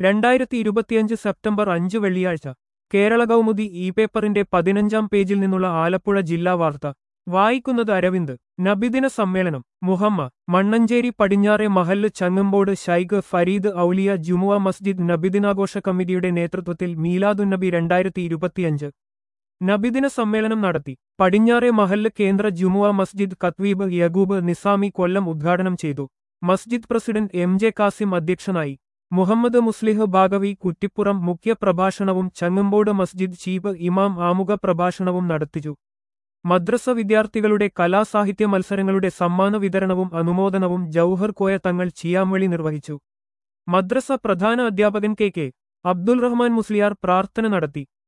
രണ്ടായിരത്തി ഇരുപത്തിയഞ്ച് സെപ്റ്റംബർ അഞ്ച് വെള്ളിയാഴ്ച കേരള കൗമുദി ഇ പേപ്പറിന്റെ പതിനഞ്ചാം പേജിൽ നിന്നുള്ള ആലപ്പുഴ ജില്ലാ വാർത്ത വായിക്കുന്നത് അരവിന്ദ് നബിദിന സമ്മേളനം മുഹമ്മ മണ്ണഞ്ചേരി പടിഞ്ഞാറെ മഹല്ല് ചങ്ങമ്പോട് ഷൈഖ് ഫരീദ് ഔലിയ ജുമുഅ മസ്ജിദ് നബിദിനാഘോഷ കമ്മിറ്റിയുടെ നേതൃത്വത്തിൽ മീലാദുന്നബി രണ്ടായിരത്തി ഇരുപത്തിയഞ്ച് നബിദിന സമ്മേളനം നടത്തി പടിഞ്ഞാറെ മഹല്ല് കേന്ദ്ര ജുമുഅ മസ്ജിദ് കത്വീബ് യഗൂബ് നിസാമി കൊല്ലം ഉദ്ഘാടനം ചെയ്തു മസ്ജിദ് പ്രസിഡന്റ് എം ജെ കാസിം അധ്യക്ഷനായി മുഹമ്മദ് മുസ്ലിഹ് ബാഗവി കുറ്റിപ്പുറം മുഖ്യപ്രഭാഷണവും ചങ്ങമ്പോട് മസ്ജിദ് ചീഫ് ഇമാം ആമുഖ പ്രഭാഷണവും നടത്തിച്ചു മദ്രസ വിദ്യാർത്ഥികളുടെ കലാസാഹിത്യ മത്സരങ്ങളുടെ സമ്മാന വിതരണവും അനുമോദനവും ജൌഹർ കോയ തങ്ങൾ ചിയാമൊഴി നിർവഹിച്ചു മദ്രസ പ്രധാന അധ്യാപകൻ കെ കെ അബ്ദുൽ റഹ്മാൻ മുസ്ലിയാർ പ്രാർത്ഥന നടത്തി